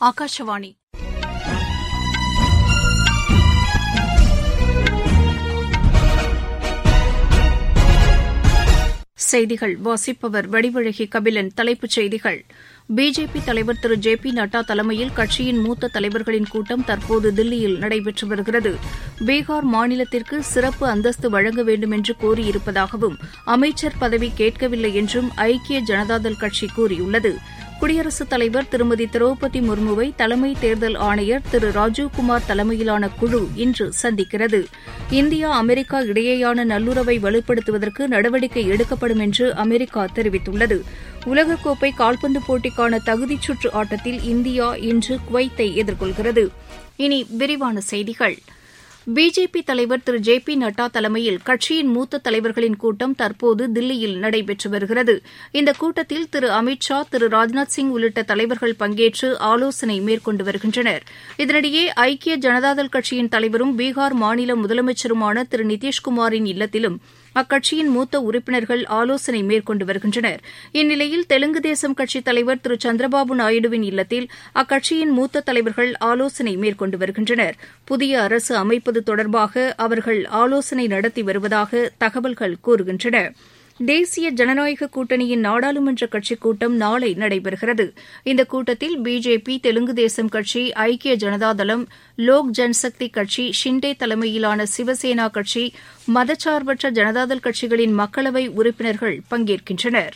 ஆகாஷவாணி செய்திகள் வாசிப்பவர் வடிவழகி கபிலன் தலைப்புச் செய்திகள் பிஜேபி தலைவர் திரு ஜே பி நட்டா தலைமையில் கட்சியின் மூத்த தலைவர்களின் கூட்டம் தற்போது தில்லியில் நடைபெற்று வருகிறது பீகார் மாநிலத்திற்கு சிறப்பு அந்தஸ்து வழங்க வேண்டும் என்று கோரியிருப்பதாகவும் அமைச்சர் பதவி கேட்கவில்லை என்றும் ஐக்கிய ஜனதாதள் கட்சி கூறியுள்ளது குடியரசுத் தலைவர் திருமதி திரௌபதி முர்முவை தலைமை தேர்தல் ஆணையர் திரு ராஜீவ்குமார் தலைமையிலான குழு இன்று சந்திக்கிறது இந்தியா அமெரிக்கா இடையேயான நல்லுறவை வலுப்படுத்துவதற்கு நடவடிக்கை எடுக்கப்படும் என்று அமெரிக்கா தெரிவித்துள்ளது உலகக்கோப்பை கால்பந்து போட்டிக்கான தகுதிச் சுற்று ஆட்டத்தில் இந்தியா இன்று குவைத்தை எதிர்கொள்கிறது இனி விரிவான செய்திகள் பிஜேபி தலைவர் திரு ஜே பி நட்டா தலைமையில் கட்சியின் மூத்த தலைவர்களின் கூட்டம் தற்போது தில்லியில் நடைபெற்று வருகிறது இந்த கூட்டத்தில் திரு அமித் ஷா திரு ராஜ்நாத் சிங் உள்ளிட்ட தலைவர்கள் பங்கேற்று ஆலோசனை மேற்கொண்டு வருகின்றனர் இதனிடையே ஐக்கிய ஜனதாதள் கட்சியின் தலைவரும் பீகார் மாநில முதலமைச்சருமான திரு நிதிஷ்குமாரின் இல்லத்திலும் அக்கட்சியின் மூத்த உறுப்பினர்கள் ஆலோசனை மேற்கொண்டு வருகின்றனர் இந்நிலையில் தெலுங்கு தேசம் கட்சித் தலைவர் திரு சந்திரபாபு நாயுடுவின் இல்லத்தில் அக்கட்சியின் மூத்த தலைவர்கள் ஆலோசனை மேற்கொண்டு வருகின்றனர் புதிய அரசு அமைப்பது தொடர்பாக அவர்கள் ஆலோசனை நடத்தி வருவதாக தகவல்கள் கூறுகின்றன தேசிய ஜனநாயக கூட்டணியின் நாடாளுமன்ற கட்சிக் கூட்டம் நாளை நடைபெறுகிறது இந்த கூட்டத்தில் பிஜேபி தெலுங்கு தேசம் கட்சி ஐக்கிய ஜனதாதளம் லோக் ஜன்சக்தி கட்சி ஷிண்டே தலைமையிலான சிவசேனா கட்சி மதச்சார்பற்ற ஜனதாதள் கட்சிகளின் மக்களவை உறுப்பினர்கள் பங்கேற்கின்றனர்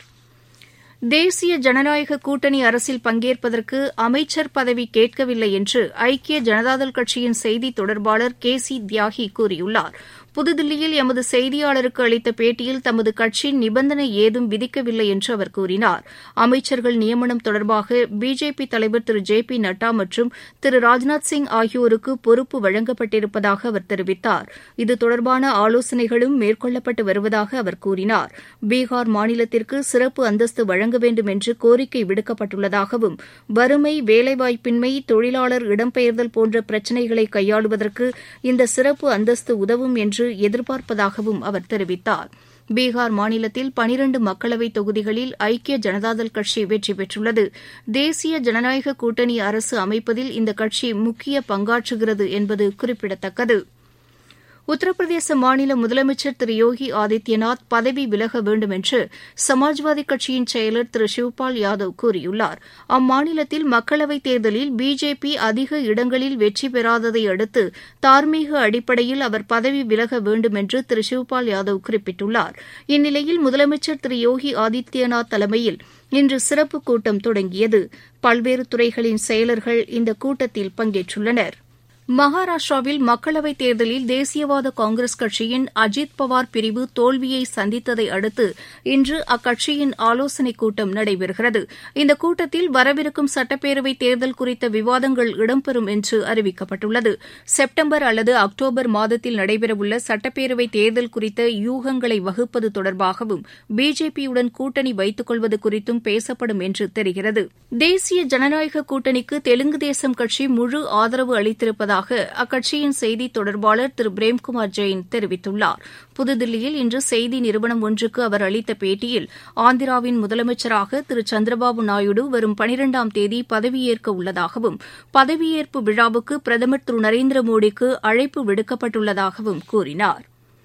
தேசிய ஜனநாயக கூட்டணி அரசில் பங்கேற்பதற்கு அமைச்சர் பதவி கேட்கவில்லை என்று ஐக்கிய ஜனதாதள் கட்சியின் செய்தி தொடர்பாளர் கே சி தியாகி கூறியுள்ளார் புதுதில்லியில் எமது செய்தியாளருக்கு அளித்த பேட்டியில் தமது கட்சி நிபந்தனை ஏதும் விதிக்கவில்லை என்று அவர் கூறினார் அமைச்சர்கள் நியமனம் தொடர்பாக பிஜேபி தலைவர் திரு ஜே பி நட்டா மற்றும் திரு ராஜ்நாத் சிங் ஆகியோருக்கு பொறுப்பு வழங்கப்பட்டிருப்பதாக அவர் தெரிவித்தார் இது தொடர்பான ஆலோசனைகளும் மேற்கொள்ளப்பட்டு வருவதாக அவர் கூறினார் பீகார் மாநிலத்திற்கு சிறப்பு அந்தஸ்து வழங்க வேண்டும் என்று கோரிக்கை விடுக்கப்பட்டுள்ளதாகவும் வறுமை வேலைவாய்ப்பின்மை தொழிலாளர் இடம்பெயர்தல் போன்ற பிரச்சினைகளை கையாளுவதற்கு இந்த சிறப்பு அந்தஸ்து உதவும் என்று எதிர்பார்ப்பதாகவும் அவர் தெரிவித்தார் பீகார் மாநிலத்தில் பனிரண்டு மக்களவைத் தொகுதிகளில் ஐக்கிய ஜனதாதள் கட்சி வெற்றி பெற்றுள்ளது தேசிய ஜனநாயக கூட்டணி அரசு அமைப்பதில் இந்த கட்சி முக்கிய பங்காற்றுகிறது என்பது குறிப்பிடத்தக்கது உத்தரப்பிரதேச மாநில முதலமைச்சர் திரு யோகி ஆதித்யநாத் பதவி விலக வேண்டும் என்று சமாஜ்வாதி கட்சியின் செயலர் திரு சிவ்பால் யாதவ் கூறியுள்ளார் அம்மாநிலத்தில் மக்களவைத் தேர்தலில் பிஜேபி அதிக இடங்களில் வெற்றி பெறாததை அடுத்து தார்மீக அடிப்படையில் அவர் பதவி விலக வேண்டும் என்று திரு சிவ்பால் யாதவ் குறிப்பிட்டுள்ளார் இந்நிலையில் முதலமைச்சர் திரு யோகி ஆதித்யநாத் தலைமையில் இன்று சிறப்பு கூட்டம் தொடங்கியது பல்வேறு துறைகளின் செயலர்கள் இந்த கூட்டத்தில் பங்கேற்றுள்ளனா் மகாராஷ்டிராவில் மக்களவைத் தேர்தலில் தேசியவாத காங்கிரஸ் கட்சியின் அஜித் பவார் பிரிவு தோல்வியை சந்தித்ததை அடுத்து இன்று அக்கட்சியின் ஆலோசனைக் கூட்டம் நடைபெறுகிறது இந்த கூட்டத்தில் வரவிருக்கும் சட்டப்பேரவைத் தேர்தல் குறித்த விவாதங்கள் இடம்பெறும் என்று அறிவிக்கப்பட்டுள்ளது செப்டம்பர் அல்லது அக்டோபர் மாதத்தில் நடைபெறவுள்ள சட்டப்பேரவைத் தேர்தல் குறித்த யூகங்களை வகுப்பது தொடர்பாகவும் பிஜேபியுடன் கூட்டணி வைத்துக் கொள்வது குறித்தும் பேசப்படும் என்று தெரிகிறது தேசிய ஜனநாயக கூட்டணிக்கு தெலுங்கு தேசம் கட்சி முழு ஆதரவு அளித்திருப்பதாக உள்ளதாக அக்கட்சியின் செய்தி தொடர்பாளர் திரு பிரேம்குமார் ஜெயின் தெரிவித்துள்ளார் புதுதில்லியில் இன்று செய்தி நிறுவனம் ஒன்றுக்கு அவர் அளித்த பேட்டியில் ஆந்திராவின் முதலமைச்சராக திரு சந்திரபாபு நாயுடு வரும் பனிரெண்டாம் தேதி பதவியேற்க உள்ளதாகவும் பதவியேற்பு விழாவுக்கு பிரதமர் திரு நரேந்திர மோடிக்கு அழைப்பு விடுக்கப்பட்டுள்ளதாகவும் கூறினார்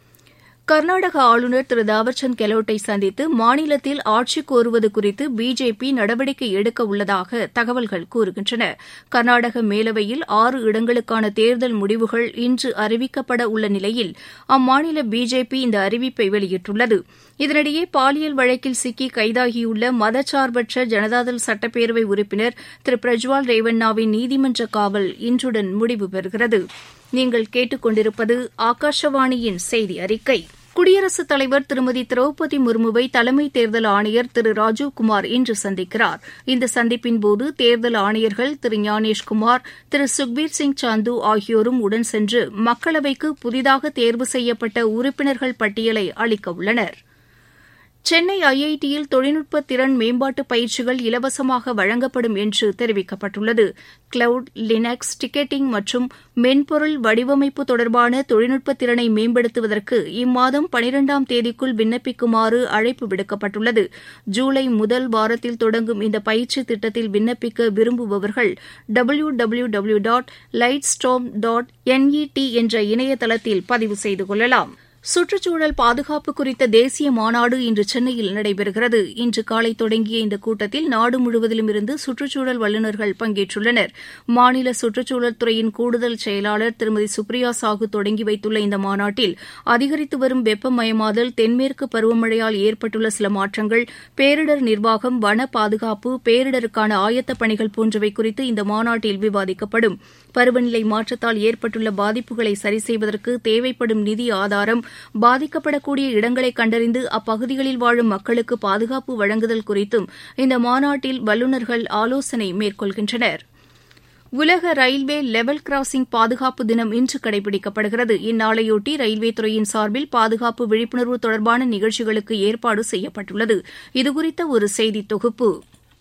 கர்நாடக ஆளுநர் திரு தாவர்சந்த் கெலோட்டை சந்தித்து மாநிலத்தில் ஆட்சி கோருவது குறித்து பிஜேபி நடவடிக்கை எடுக்க உள்ளதாக தகவல்கள் கூறுகின்றன கர்நாடக மேலவையில் ஆறு இடங்களுக்கான தேர்தல் முடிவுகள் இன்று அறிவிக்கப்பட உள்ள நிலையில் அம்மாநில பிஜேபி இந்த அறிவிப்பை வெளியிட்டுள்ளது இதனிடையே பாலியல் வழக்கில் சிக்கி கைதாகியுள்ள மதச்சார்பற்ற ஜனதாதள் சட்டப்பேரவை உறுப்பினர் திரு பிரஜ்வால் ரேவண்ணாவின் நீதிமன்ற காவல் இன்றுடன் முடிவு பெறுகிறது நீங்கள் கேட்டுக்கொண்டிருப்பது ஆகாஷவாணியின் செய்தி அறிக்கை குடியரசுத் தலைவர் திருமதி திரௌபதி முர்முவை தலைமை தேர்தல் ஆணையர் திரு ராஜீவ்குமார் இன்று சந்திக்கிறார் இந்த சந்திப்பின்போது தேர்தல் ஆணையர்கள் திரு ஞானேஷ்குமார் திரு சுக்பீர் சிங் சாந்து ஆகியோரும் உடன் சென்று மக்களவைக்கு புதிதாக தேர்வு செய்யப்பட்ட உறுப்பினர்கள் பட்டியலை அளிக்க உள்ளனா் சென்னை ஐஐடியில் தொழில்நுட்ப திறன் மேம்பாட்டு பயிற்சிகள் இலவசமாக வழங்கப்படும் என்று தெரிவிக்கப்பட்டுள்ளது கிளவுட் லினக்ஸ் டிக்கெட்டிங் மற்றும் மென்பொருள் வடிவமைப்பு தொடர்பான தொழில்நுட்ப திறனை மேம்படுத்துவதற்கு இம்மாதம் பனிரெண்டாம் தேதிக்குள் விண்ணப்பிக்குமாறு அழைப்பு விடுக்கப்பட்டுள்ளது ஜூலை முதல் வாரத்தில் தொடங்கும் இந்த பயிற்சி திட்டத்தில் விண்ணப்பிக்க விரும்புபவர்கள் W W W dot light ஸ்டாம் டாட் என்இடி என்ற இணையதளத்தில் பதிவு செய்து கொள்ளலாம் சுற்றுச்சூழல் பாதுகாப்பு குறித்த தேசிய மாநாடு இன்று சென்னையில் நடைபெறுகிறது இன்று காலை தொடங்கிய இந்த கூட்டத்தில் நாடு முழுவதிலும் இருந்து சுற்றுச்சூழல் வல்லுநர்கள் பங்கேற்றுள்ளனர் மாநில சுற்றுச்சூழல் துறையின் கூடுதல் செயலாளர் திருமதி சுப்ரியா சாஹூ தொடங்கி வைத்துள்ள இந்த மாநாட்டில் அதிகரித்து வரும் வெப்பமயமாதல் தென்மேற்கு பருவமழையால் ஏற்பட்டுள்ள சில மாற்றங்கள் பேரிடர் நிர்வாகம் வன பாதுகாப்பு பேரிடருக்கான ஆயத்தப் பணிகள் போன்றவை குறித்து இந்த மாநாட்டில் விவாதிக்கப்படும் பருவநிலை மாற்றத்தால் ஏற்பட்டுள்ள பாதிப்புகளை சரி செய்வதற்கு தேவைப்படும் நிதி ஆதாரம் பாதிக்கப்படக்கூடிய இடங்களை கண்டறிந்து அப்பகுதிகளில் வாழும் மக்களுக்கு பாதுகாப்பு வழங்குதல் குறித்தும் இந்த மாநாட்டில் வல்லுநர்கள் ஆலோசனை மேற்கொள்கின்றனர் உலக ரயில்வே லெவல் கிராசிங் பாதுகாப்பு தினம் இன்று கடைபிடிக்கப்படுகிறது இந்நாளையொட்டி ரயில்வே துறையின் சார்பில் பாதுகாப்பு விழிப்புணர்வு தொடர்பான நிகழ்ச்சிகளுக்கு ஏற்பாடு செய்யப்பட்டுள்ளது இதுகுறித்த ஒரு செய்தி தொகுப்பு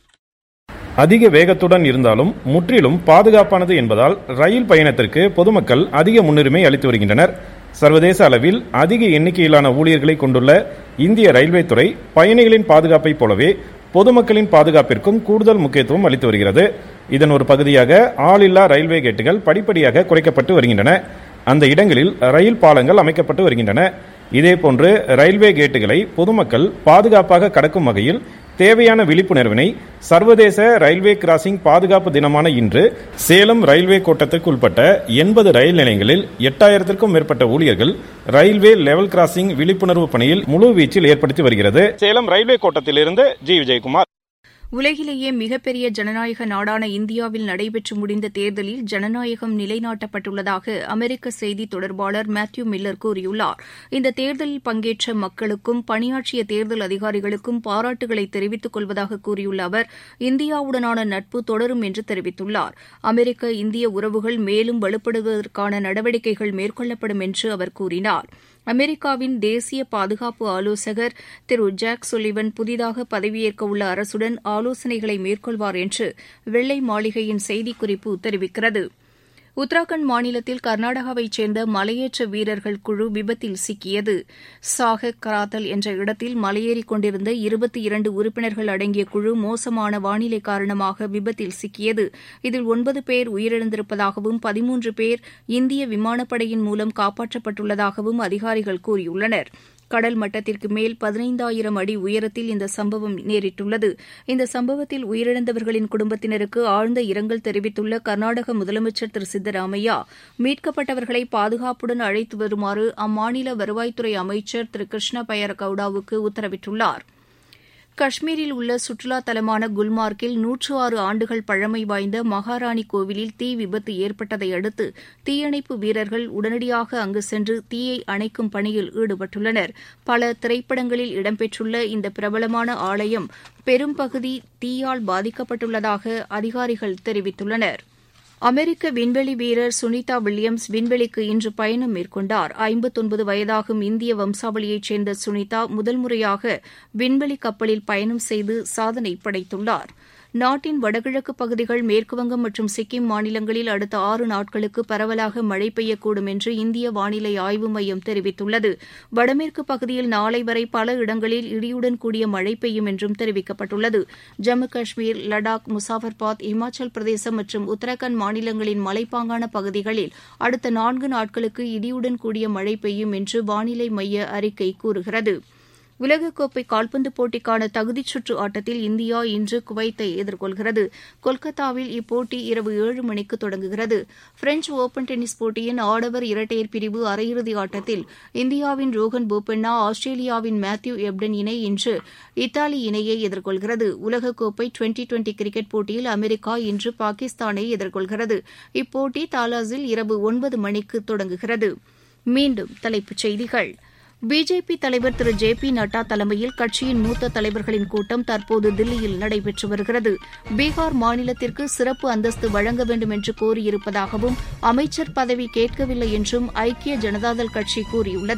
அதிக வேகத்துடன் இருந்தாலும் முற்றிலும் பாதுகாப்பானது என்பதால் ரயில் பயணத்திற்கு பொதுமக்கள் அதிக முன்னுரிமை அளித்து வருகின்றனர் சர்வதேச அளவில் அதிக எண்ணிக்கையிலான ஊழியர்களை கொண்டுள்ள இந்திய ரயில்வே துறை பயணிகளின் பாதுகாப்பைப் போலவே பொதுமக்களின் பாதுகாப்பிற்கும் கூடுதல் முக்கியத்துவம் அளித்து வருகிறது இதன் ஒரு பகுதியாக ஆளில்லா ரயில்வே கேட்டுகள் படிப்படியாக குறைக்கப்பட்டு வருகின்றன அந்த இடங்களில் ரயில் பாலங்கள் அமைக்கப்பட்டு வருகின்றன இதேபோன்று ரயில்வே கேட்டுகளை பொதுமக்கள் பாதுகாப்பாக கடக்கும் வகையில் தேவையான விழிப்புணர்வினை சர்வதேச ரயில்வே கிராசிங் பாதுகாப்பு தினமான இன்று சேலம் ரயில்வே கோட்டத்திற்கு உட்பட்ட எண்பது ரயில் நிலையங்களில் எட்டாயிரத்திற்கும் மேற்பட்ட ஊழியர்கள் ரயில்வே லெவல் கிராசிங் விழிப்புணர்வு பணியில் முழு வீச்சில் ஏற்படுத்தி வருகிறது சேலம் ரயில்வே கோட்டத்திலிருந்து ஜி விஜயகுமார் உலகிலேயே மிகப்பெரிய ஜனநாயக நாடான இந்தியாவில் நடைபெற்று முடிந்த தேர்தலில் ஜனநாயகம் நிலைநாட்டப்பட்டுள்ளதாக அமெரிக்க செய்தி தொடர்பாளர் மேத்யூ மில்லர் கூறியுள்ளார் இந்த தேர்தலில் பங்கேற்ற மக்களுக்கும் பணியாற்றிய தேர்தல் அதிகாரிகளுக்கும் பாராட்டுகளை தெரிவித்துக் கொள்வதாக கூறியுள்ள அவர் இந்தியாவுடனான நட்பு தொடரும் என்று தெரிவித்துள்ளார் அமெரிக்க இந்திய உறவுகள் மேலும் வலுப்படுவதற்கான நடவடிக்கைகள் மேற்கொள்ளப்படும் என்று அவர் கூறினார் அமெரிக்காவின் தேசிய பாதுகாப்பு ஆலோசகர் திரு ஜாக் சொலிவன் புதிதாக பதவியேற்க உள்ள அரசுடன் ஆலோசனைகளை மேற்கொள்வார் என்று வெள்ளை மாளிகையின் செய்திக்குறிப்பு தெரிவிக்கிறது உத்தராகண்ட் மாநிலத்தில் கர்நாடகாவைச் சேர்ந்த மலையேற்ற வீரர்கள் குழு விபத்தில் சிக்கியது சாகக் கராத்தல் என்ற இடத்தில் மலையேறிக் கொண்டிருந்த இருபத்தி இரண்டு உறுப்பினர்கள் அடங்கிய குழு மோசமான வானிலை காரணமாக விபத்தில் சிக்கியது இதில் ஒன்பது பேர் உயிரிழந்திருப்பதாகவும் பதிமூன்று பேர் இந்திய விமானப்படையின் மூலம் காப்பாற்றப்பட்டுள்ளதாகவும் அதிகாரிகள் கூறியுள்ளனர் கடல் மட்டத்திற்கு மேல் பதினைந்தாயிரம் அடி உயரத்தில் இந்த சம்பவம் நேரிட்டுள்ளது இந்த சம்பவத்தில் உயிரிழந்தவர்களின் குடும்பத்தினருக்கு ஆழ்ந்த இரங்கல் தெரிவித்துள்ள கர்நாடக முதலமைச்சர் திரு சித்தராமையா மீட்கப்பட்டவர்களை பாதுகாப்புடன் அழைத்து வருமாறு அம்மாநில வருவாய்த்துறை அமைச்சர் திரு கிருஷ்ண பயர கவுடாவுக்கு உத்தரவிட்டுள்ளாா் காஷ்மீரில் உள்ள சுற்றுலா தலமான குல்மார்க்கில் நூற்று ஆறு ஆண்டுகள் பழமை வாய்ந்த மகாராணி கோவிலில் தீ விபத்து ஏற்பட்டதை அடுத்து தீயணைப்பு வீரர்கள் உடனடியாக அங்கு சென்று தீயை அணைக்கும் பணியில் ஈடுபட்டுள்ளனர் பல திரைப்படங்களில் இடம்பெற்றுள்ள இந்த பிரபலமான ஆலயம் பெரும்பகுதி தீயால் பாதிக்கப்பட்டுள்ளதாக அதிகாரிகள் தெரிவித்துள்ளனா் அமெரிக்க விண்வெளி வீரர் சுனிதா வில்லியம்ஸ் விண்வெளிக்கு இன்று பயணம் மேற்கொண்டார் ஐம்பத்தொன்பது வயதாகும் இந்திய வம்சாவளியைச் சேர்ந்த சுனிதா முதல் முறையாக விண்வெளி கப்பலில் பயணம் செய்து சாதனை படைத்துள்ளார் நாட்டின் வடகிழக்கு பகுதிகள் மேற்குவங்கம் மற்றும் சிக்கிம் மாநிலங்களில் அடுத்த ஆறு நாட்களுக்கு பரவலாக மழை பெய்யக்கூடும் என்று இந்திய வானிலை ஆய்வு மையம் தெரிவித்துள்ளது வடமேற்கு பகுதியில் நாளை வரை பல இடங்களில் இடியுடன் கூடிய மழை பெய்யும் என்றும் தெரிவிக்கப்பட்டுள்ளது ஜம்மு காஷ்மீர் லடாக் முசாஃபர்பாத் இமாச்சல் பிரதேசம் மற்றும் உத்தரகாண்ட் மாநிலங்களின் மலைப்பாங்கான பகுதிகளில் அடுத்த நான்கு நாட்களுக்கு இடியுடன் கூடிய மழை பெய்யும் என்று வானிலை மைய அறிக்கை கூறுகிறது உலகக்கோப்பை கால்பந்து போட்டிக்கான தகுதிச் சுற்று ஆட்டத்தில் இந்தியா இன்று குவைத்தை எதிர்கொள்கிறது கொல்கத்தாவில் இப்போட்டி இரவு ஏழு மணிக்கு தொடங்குகிறது பிரெஞ்ச் ஒபன் டென்னிஸ் போட்டியின் ஆடவர் இரட்டையர் பிரிவு அரையிறுதி ஆட்டத்தில் இந்தியாவின் ரோஹன் போபண்ணா ஆஸ்திரேலியாவின் மேத்யூ எப்டன் இணை இன்று இத்தாலி இணையை எதிர்கொள்கிறது உலகக்கோப்பை டுவெண்டி டுவெண்டி கிரிக்கெட் போட்டியில் அமெரிக்கா இன்று பாகிஸ்தானை எதிர்கொள்கிறது இப்போட்டி தாலாஸில் இரவு ஒன்பது மணிக்கு தொடங்குகிறது மீண்டும் தலைப்புச் செய்திகள் பிஜேபி தலைவர் திரு ஜே பி நட்டா தலைமையில் கட்சியின் மூத்த தலைவர்களின் கூட்டம் தற்போது தில்லியில் நடைபெற்று வருகிறது பீகார் மாநிலத்திற்கு சிறப்பு அந்தஸ்து வழங்க வேண்டும் என்று கோரியிருப்பதாகவும் அமைச்சர் பதவி கேட்கவில்லை என்றும் ஐக்கிய ஜனதாதள் கட்சி கூறியுள்ளது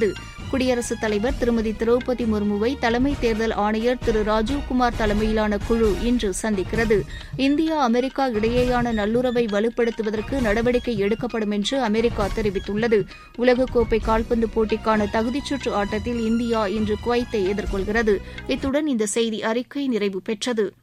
குடியரசுத் தலைவர் திருமதி திரௌபதி முர்முவை தலைமை தேர்தல் ஆணையர் திரு ராஜீவ்குமார் தலைமையிலான குழு இன்று சந்திக்கிறது இந்தியா அமெரிக்கா இடையேயான நல்லுறவை வலுப்படுத்துவதற்கு நடவடிக்கை எடுக்கப்படும் என்று அமெரிக்கா தெரிவித்துள்ளது உலகக்கோப்பை கால்பந்து போட்டிக்கான தகுதிச்சுற்று ஆட்டத்தில் இந்தியா இன்று குவைத்தை எதிர்கொள்கிறது இத்துடன் இந்த செய்தி அறிக்கை நிறைவு பெற்றது